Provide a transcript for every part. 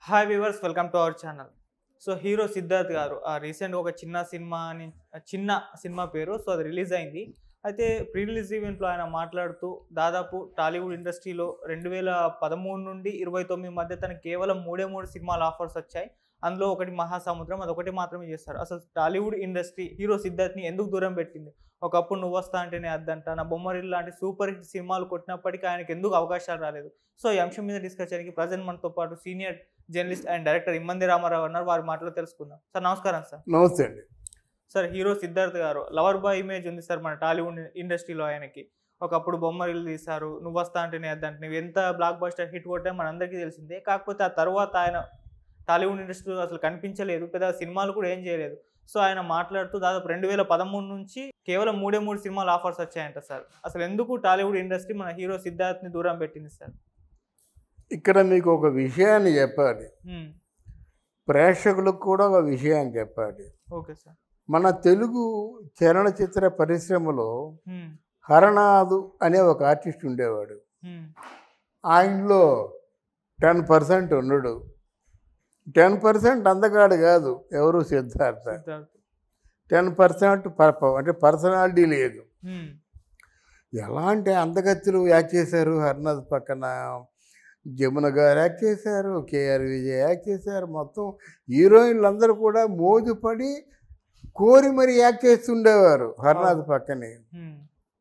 Hi viewers welcome to our channel so hero Siddharth గారు ఆ recent ఒక చిన్న సినిమా అని చిన్న సినిమా పేరు సో అది రిలీజ్ అయింది అయితే ప్రీ రిలీజ్ ఈవెంట్లో ఆయన మాట్లాడుతూ దాదాపు టాలీవుడ్ ఇండస్ట్రీలో రెండు వేల పదమూడు నుండి ఇరవై తొమ్మిది మధ్య తనకు కేవలం మూడే మూడు సినిమాల ఆఫర్స్ వచ్చాయి అందులో ఒకటి మహాసముద్రం అదొకటి మాత్రమే చేస్తారు అసలు టాలీవుడ్ ఇండస్ట్రీ హీరో సిద్ధార్థ్ని ఎందుకు దూరం పెట్టింది ఒకప్పుడు నువ్వు వస్తా అంటేనే అద్దంట నా బొమ్మరిల్లు లాంటి సూపర్ హిట్ సినిమాలు కొట్టినప్పటికీ ఆయనకి ఎందుకు అవకాశాలు రాలేదు సో ఈ అంశం మీద డిస్కస్ చేయడానికి ప్రజెంట్ మనతో పాటు senior journalist and director Immandi Ramarao ఉన్నారు వారి మాటలో తెలుసుకుందాం సార్ నమస్కారం సార్ నమస్తే అండి సార్ హీరో సిద్ధార్థ్ గారు లవర్ బాయ్ ఇమేజ్ ఉంది సార్ మన టాలీవుడ్ ఇండస్ట్రీలో ఆయనకి ఒకప్పుడు బొమ్మరిల్లు తీశారు నువ్వు వస్తా అంటేనే అద్దంటే నువ్వు ఎంత బ్లాక్ బస్టర్ హిట్ కొట్టే మనందరికీ తెలిసిందే కాకపోతే ఆ తర్వాత ఆయన టాలీవుడ్ ఇండస్ట్రీలో అసలు కనిపించలేదు పెద్ద సినిమాలు కూడా ఏం చేయలేదు సో ఆయన మాట్లాడుతూ దాదాపు రెండు వేల పదమూడు నుంచి కేవలం మూడే మూడు సినిమాలు ఆఫర్స్ వచ్చాయంట సార్ అసలు ఎందుకు టాలీవుడ్ ఇండస్ట్రీ మన హీరో సిద్ధార్థ్ని దూరం పెట్టింది సార్ ఇక్కడ మీకు ఒక విషయాన్ని చెప్పాలి హ్మ్. ప్రేక్షకులకు కూడా ఒక విషయాన్ని చెప్పాలి ఓకే సార్ మన తెలుగు చలనచిత్ర పరిశ్రమలో హ్మ్. హరనాథు అనే ఒక ఆర్టిస్ట్ ఉండేవాడు హ్మ్. ఆయనలో టెన్ పర్సెంట్ ఉన్నాడు టెన్ పర్సెంట్ అందగాడు కాదు ఎవరు సిద్ధార్థ సిద్ధార్థ్ టెన్ పర్సెంట్ అంటే పర్సనాలిటీ లేదు హ్మ్. ఎలాంటి అందగత్తులు యాక్ట్ చేశారు హర్నాథ్ పక్కన జమున గారు యాక్ట్ చేశారు కేఆర్ విజయ్ యాక్ట్ చేశారు మొత్తం హీరోయిన్లు అందరూ కూడా మోజుపడి కోరి మరి యాక్ట్ చేస్తుండేవారు హర్నాథ్ పక్కనే హ్మ్.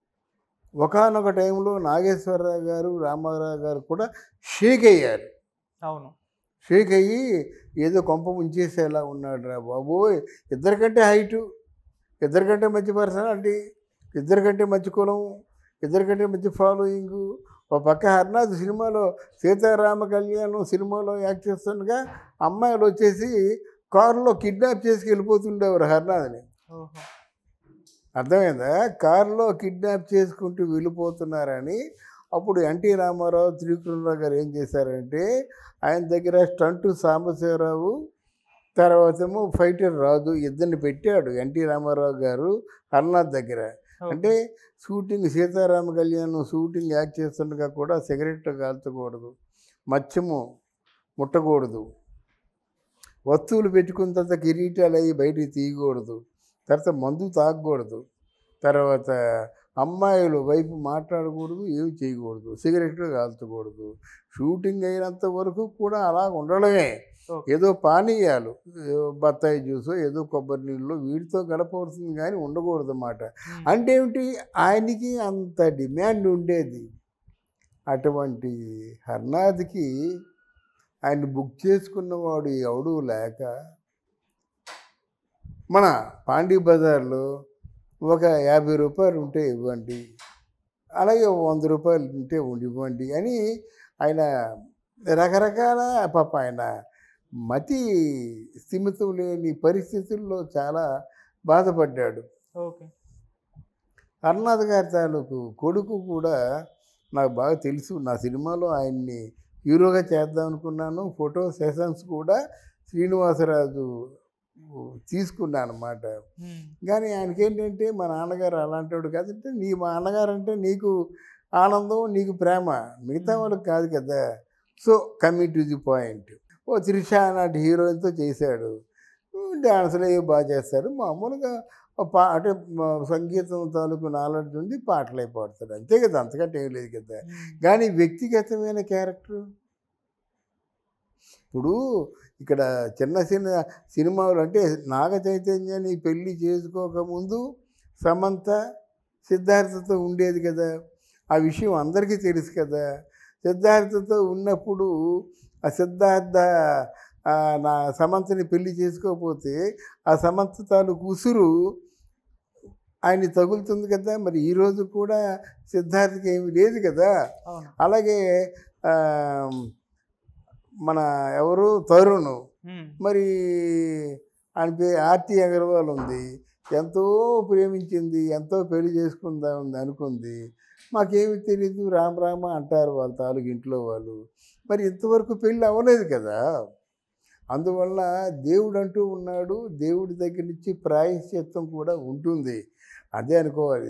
ఒకనొక టైంలో నాగేశ్వరరావు గారు రామారావు గారు కూడా షేక్ అయ్యారు అవును షేక్ అయ్యి ఏదో కొంప ముంచేసేలా ఉన్నాడు రా బాబోయ్ ఇద్దరికంటే హైటు ఇద్దరికంటే మంచి పర్సనాలిటీ ఇద్దరికంటే మంచి కులం ఇద్దరికంటే మంచి ఫాలోయింగ్ ఒక పక్క హర్నాథ్ సినిమాలో సీతారామ కళ్యాణం సినిమాలో యాక్ట్ చేస్తుండగా అమ్మాయిలు వచ్చేసి కారులో కిడ్నాప్ చేసి వెళ్ళిపోతుండేవారు హర్నాథ్ని ఓహో అర్థమైందా కారులో కిడ్నాప్ చేసుకుంటూ వెళ్ళిపోతున్నారని అప్పుడు ఎన్టీ రామారావు త్రివిక్రమరావు గారు ఏం చేశారంటే ఆయన దగ్గర స్టంటు సాంబశివరావు తర్వాత ఏమో ఫైటర్ రాజు ఇద్దరిని పెట్టాడు ఎన్టీ రామారావు గారు హర్నాథ్ దగ్గర ఓకే. అంటే షూటింగ్ సీతారామ కళ్యాణం షూటింగ్ యాక్ట్ చేస్తుండగా కూడా సిగరెట్ కాల్చకూడదు మత్స్యము ముట్టకూడదు వస్తువులు పెట్టుకున్న తర్వాత కిరీటాలు అయ్యి బయటికి తీయకూడదు తర్వాత మందు తాగకూడదు తర్వాత అమ్మాయిలు వైపు మాట్లాడకూడదు ఏమి చేయకూడదు సిగరెట్లు కాల్చకూడదు షూటింగ్ అయినంత వరకు కూడా అలా ఉండడమే ఓకే. ఏదో పానీయాలు ఏదో బత్తాయి జ్యూస్ ఏదో కొబ్బరి నీళ్ళు వీటితో గడపవలసింది కానీ ఉండకూడదు అన్నమాట హ్మ్. అంటే ఏమిటి ఆయనకి అంత డిమాండ్ ఉండేది అటువంటి హర్నాథ్కి ఆయన బుక్ చేసుకున్నవాడు ఎవడు లేక మన పాండీ బజార్లో ఒక యాభై రూపాయలు ఉంటే ఇవ్వండి అలాగే ఓ వంద రూపాయలు ఉంటే ఇవ్వండి అని ఆయన రకరకాల పాప ఆయన మతి స్థిమితం లేని పరిస్థితుల్లో చాలా బాధపడ్డాడు ఓకే హర్నాథ్ గారి తాలూకు కొడుకు కూడా నాకు బాగా తెలుసు నా సినిమాలో ఆయన్ని హీరోగా చేద్దాం అనుకున్నాను ఫోటో సెషన్స్ కూడా శ్రీనివాసరాజు తీసుకున్నాను అనమాట హ్మ్. కానీ ఆయనకి ఏంటంటే మా నాన్నగారు అలాంటివాడు కాదంటే నీ మా అన్నగారు అంటే నీకు ఆనందం నీకు ప్రేమ మిగతా వాళ్ళకి కాదు కదా so coming to the point ఓ త్రిష లాంటి హీరోయిన్తో చేశాడు డాన్సులు అవి బాగా చేస్తారు మామూలుగా ఓ పా అంటే మా సంగీతం తాలూకు నాలెడ్జ్ ఉంది పాటలు అయి పాడతాడు అంతే కదా అంతకంటే ఏం లేదు కదా హ్మ్. కానీ వ్యక్తిగతమైన క్యారెక్టర్ ఇప్పుడు ఇక్కడ చిన్న చిన్న సినిమాలు అంటే నాగ చైతన్యాన్ని పెళ్లి చేసుకోకముందు సమంత సిద్ధార్థతో ఉండేది కదా ఆ విషయం అందరికీ తెలుసు కదా సిద్ధార్థతో ఉన్నప్పుడు ఆ సిద్ధార్థ ఆ, నా సమంతని పెళ్లి చేసుకోకపోతే ఆ సమంత తాలూకు ఉసురు ఆయన తగులుతుంది కదా మరి ఈరోజు కూడా సిద్ధార్థకి ఏమీ లేదు కదా అవును అలాగే ఆ, మన ఎవరు తరుణ్ హ్మ్. మరి ఆయన పేరు ఆర్తి అగర్వాల్ ఉంది ఎంతో ప్రేమించింది ఎంతో పెళ్లి చేసుకుందా ఉంది అనుకుంది మాకేమి తెలీదు రామ రామ అంటారు వాళ్ళ తాలూకు ఇంట్లో వాళ్ళు మరి ఇంతవరకు పెళ్ళి అవ్వలేదు కదా అందువల్ల దేవుడు అంటూ ఉన్నాడు దేవుడి దగ్గర నుంచి ప్రాయశ్చిత్తం కూడా ఉంటుంది అదే అనుకోవాలి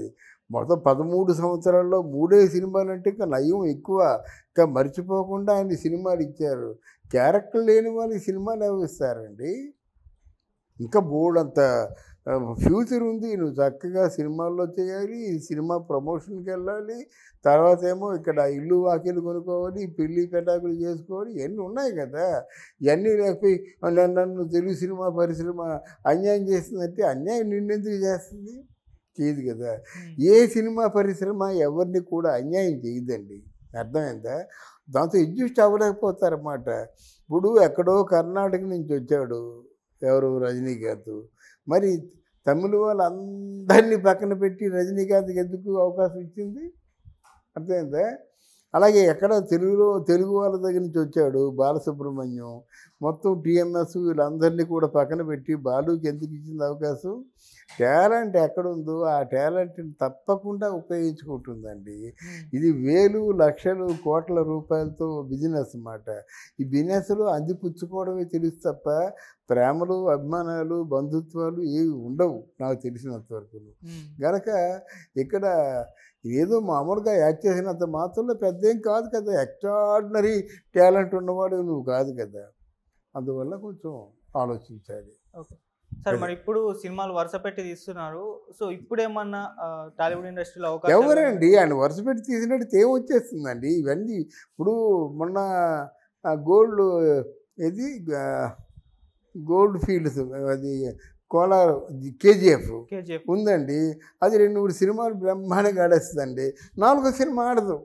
మొత్తం పదమూడు సంవత్సరాల్లో మూడే సినిమాలు అంటే ఇంకా నయం ఎక్కువ ఇంకా మర్చిపోకుండా ఆయన సినిమాలు ఇచ్చారు క్యారెక్టర్ లేని వాళ్ళకి సినిమాలు ఎవరు ఇస్తారండి ఇంకా బోర్డు అంత ఫ్యూచర్ ఉంది నువ్వు చక్కగా సినిమాల్లో చేయాలి ఈ సినిమా ప్రమోషన్కి వెళ్ళాలి తర్వాత ఏమో ఇక్కడ ఇల్లు వాకిలు కొనుక్కోవాలి పెళ్ళి పెటాకులు చేసుకోవాలి ఇవన్నీ ఉన్నాయి కదా ఇవన్నీ లేకపోయి నన్ను నన్ను తెలుగు సినిమా పరిశ్రమ అన్యాయం చేస్తుందంటే అన్యాయం నిన్నెందుకు చేస్తుంది చేయదు కదా ఉమ్. ఏ సినిమా పరిశ్రమ ఎవరిని కూడా అన్యాయం చేయదండి అర్థమైందా దాంతో అడ్జస్ట్ అవ్వలేకపోతారన్నమాట ఇప్పుడు ఎక్కడో కర్ణాటక నుంచి వచ్చాడు ఎవరు రజనీకాంత్ మరి తమిళ వాళ్ళందరినీ పక్కన పెట్టి రజనీకాంత్కి ఎందుకు అవకాశం ఇచ్చింది అర్థమైందా అలాగే ఎక్కడ తెలుగులో తెలుగు వాళ్ళ దగ్గర నుంచి వచ్చాడు బాలసుబ్రహ్మణ్యం మొత్తం టీఎంఎస్ వీళ్ళందరినీ కూడా పక్కన పెట్టి బాలుకి ఎందుకు ఇచ్చింది అవకాశం టాలెంట్ ఎక్కడుందో ఆ టాలెంట్ని తప్పకుండా ఉపయోగించుకుంటుందండి ఉమ్. ఇది వేలు లక్షలు కోట్ల రూపాయలతో బిజినెస్ అన్నమాట ఈ బిజినెస్లో అందిపుచ్చుకోవడమే తెలుసు తప్ప ప్రేమలు అభిమానాలు బంధుత్వాలు ఏవి ఉండవు నాకు తెలిసినంత వరకు ఉమ్. గనక ఇక్కడ ఏదో మామూలుగా యాక్ట్ చేసినంత మాత్రంలో పెద్ద ఏం కాదు కదా ఎక్స్ట్రాడినరీ టాలెంట్ ఉన్నవాడు నువ్వు కాదు కదా అందువల్ల కొంచెం ఆలోచించాలి ఓకే సరే మరి ఇప్పుడు సినిమాలు వరుస పెట్టి తీస్తున్నారు సో ఇప్పుడు ఏమన్నా ఆ, టాలీవుడ్ ఇండస్ట్రీలో అవకాశం ఎవరండి ఆయన వరుస పెట్టి తీసినట్టు ఏం వచ్చేస్తుందండి ఇవన్నీ ఇప్పుడు మొన్న ఆ గోల్డ్ ఇది గోల్డ్ ఫీల్డ్స్ అది కోలార్ కేజీఎఫ్ కేజీఎఫ్ ఉందండి అది రెండు మూడు సినిమాలు బ్రహ్మాండంగా ఆడేస్తుందండి నాలుగో సినిమా ఆడదు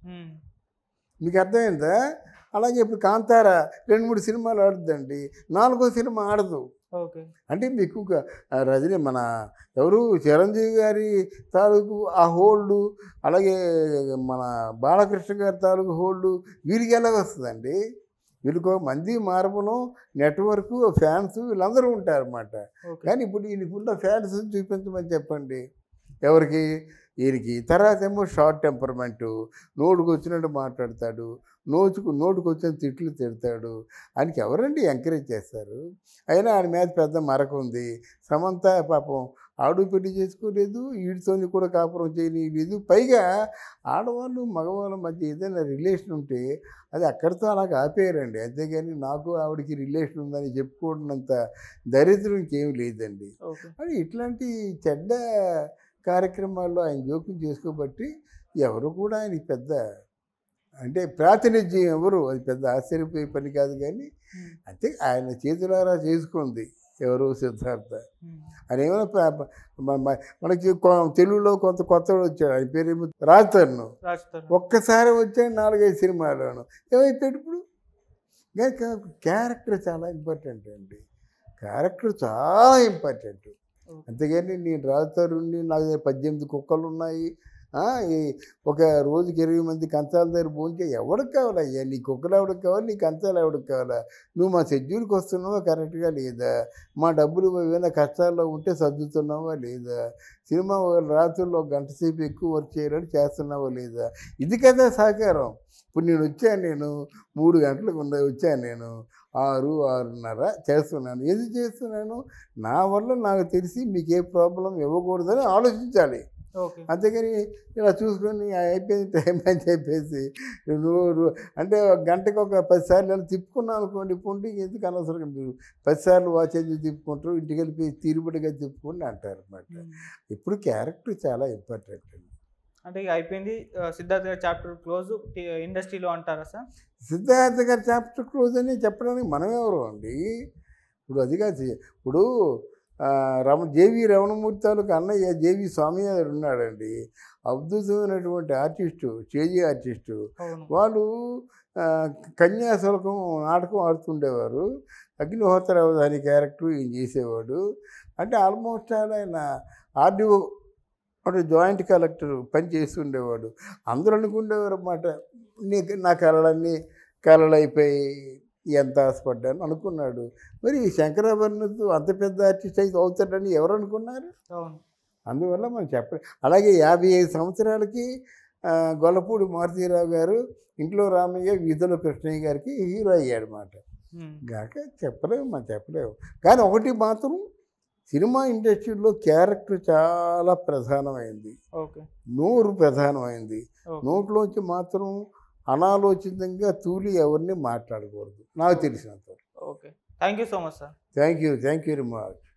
మీకు అర్థమైందా అలాగే ఇప్పుడు కాంతార రెండు మూడు సినిమాలు ఆడుద్దండి నాలుగో సినిమా ఆడదు ఓకే అంటే మీకు ఒక- ఆ రజనీ మన ఎవరు చిరంజీవి గారి తాలూకు ఆ హోల్డ్ అలాగే మన బాలకృష్ణ గారి తాలూకు హోల్డ్ వీరికి ఎలా వస్తుందండి వీళ్ళకి ఒక మంది మార్పులం నెట్వర్క్ ఫ్యాన్స్ వీళ్ళందరూ ఉంటారన్నమాట ఓకే కానీ ఇప్పుడు ఈయనకున్న ఫ్యాన్స్ చూపించమని చెప్పండి ఎవరికి ఈయనకి తర్వాత ఏమో షార్ట్ టెంపర్మెంటు నోటుకు వచ్చినట్టు మాట్లాడతాడు నోచుకు నోటుకు వచ్చిన తిట్లు తిడతాడు ఆయనకి ఎవరండి ఎంకరేజ్ చేస్తారు అయినా ఆయన మీద పెద్ద మరక ఉంది సమంత పాపం ఆడు పెళ్లి చేసుకోలేదు వీడితోని కూడా కాపురం చేయలేదు పైగా ఆడవాళ్ళు మగవాళ్ళ మధ్య ఏదైనా రిలేషన్ ఉంటే అది అక్కడితో అలాగ ఆపేయరండి అంతేగాని నాకు ఆవిడకి రిలేషన్ ఉందని చెప్పుకోవడంత దరిద్రం ఇంకేం లేదండి ఓకే అని ఇట్లాంటి చెడ్డ కార్యక్రమాల్లో ఆయన జోక్యం చేసుకోబట్టి ఎవరు కూడా ఆయనకి పెద్ద అంటే ప్రాతినిధ్యం ఎవరు అది పెద్ద ఆశ్చర్యపోయే పని కాదు కానీ ఉమ్. అంటే ఆయన చేతులారా చేసుకుంది ఎవరు సిద్ధార్థ ఉమ్. ఆయన ఏమైనా ప- ప- మ- మ- మనకి కొ- తెలుగులో కొంత కొత్తవాడు వచ్చాడు ఆయన పేరేమో రాజతన్ను రాజ్ తరుణ్. ఒక్కసారి వచ్చాడు నాలుగైదు సినిమాలను ఏమైపోయాడు ఇప్పుడు ఇంకా క్యారెక్టర్ చాలా ఇంపార్టెంట్ అండి క్యారెక్టర్ చాలా ఇంపార్టెంట్ ఓకే. అంతేగాని నేను రాజతరుణ్ణి నాకు పద్దెనిమిది కుక్కలు ఉన్నాయి ఆ, ఈ ఒక రోజుకి ఇరవై మంది కంచాల దగ్గర భోంచే ఎవడికి కావాలయ్యా నీ కుక్కలు ఎవడికి కావాలి నీ కంచాలు ఎవడికి కావాలా నువ్వు మా షెడ్యూల్కి వస్తున్నావా కరెక్ట్గా లేదా మా డబ్బులు ఏమైనా కష్టాల్లో ఉంటే సర్దుతున్నావా లేదా సినిమా రాత్రుల్లో ఒక గంట సేపు ఎక్కువ వర్క్ చేయాలని చేస్తున్నావా లేదా ఇది కదా సహకారం ఇప్పుడు నేను వచ్చాను నేను మూడు గంటలకు ఉన్న వచ్చాను నేను ఆరు ఆరున్నర చేస్తున్నాను ఎందుకు చేస్తున్నాను నా వల్ల నాకు తెలిసి మీకు ఏ ప్రాబ్లం ఇవ్వకూడదని ఆలోచించాలి ఓకే అంతేగాని ఇలా చూసుకొని "ఆ, అయిపోయింది టైం అని చెప్పేసి రో- రో- అంటే ఒక గంటకు ఒక పది సార్లు ఇలా తిప్పుకున్నాం అనుకోండి పొండి ఎందుకు అనవసరంగా మీరు పది సార్లు వాచ్ ఎందుకు తిప్పుకుంటారు ఇంటికి వెళ్ళి తీరుబడిగా తిప్పుకోండి అంటారు అనమాట ఉమ్. ఇప్పుడు క్యారెక్టర్ చాలా ఇంపార్టెంట్ అండి అంటే ఇక అయిపోయింది ఆ, సిద్ధార్థ్ గారి చాప్టర్ క్లోజ్ ఇండస్ట్రీలో అంటారా సార్ సిద్ధార్థ గారి చాప్టర్ క్లోజ్ అని చెప్పడానికి మనం ఎవరు అండి ఇప్పుడు అది కాదు ఇప్పుడు ఆ, రమ జేవి రమణమూర్తి తాలూకు అన్నయ్య జేవి స్వామి గారు ఉన్నాడండి అద్భుతమైనటువంటి ఆర్టిస్టు చేజీ ఆర్టిస్టు అవును వాళ్ళు ఆ, కన్యాశుల్కం నాటకం ఆడుతుండేవారు అగ్నిహోత్ర అవధాని క్యారెక్టర్ ఈయన చేసేవాడు అంటే ఆల్మోస్ట్ ఆల్ ఆయన ఆర్డీఓ అంటే జాయింట్ కలెక్టర్ పని చేస్తుండేవాడు అందరూ అనుకుండేవారు అన్నమాట నీకు నా కళలన్నీ కళలు అయిపోయి ఎంత ఆశపడ్డాను అనుకున్నాడు మరి ఈ శంకరాభరణతో అంత పెద్ద ఆర్టిస్ట్ అయితే అవుతాడని ఎవరు అనుకున్నారు అవును అందువల్ల మనం చెప్ప అలాగే యాభై ఐదు సంవత్సరాలకి ఆ, గొల్లపూడి మారుతీరావు గారు ఇంట్లో రామయ్య వీధిలో కృష్ణయ్య గారికి హీరో అయ్యాడు అన్నమాట ఉమ్. గాక చెప్పలేము మనం చెప్పలేము కానీ ఒకటి మాత్రం సినిమా ఇండస్ట్రీలో క్యారెక్టర్ చాలా ప్రధానమైంది ఓకే నోరు ప్రధానమైంది ఓకే నోట్లోంచి మాత్రం అనాలోచితంగా తూలి ఎవరిని మాట్లాడకూడదు నాకు తెలిసినంత okay thank you so much sir thank you thank you very much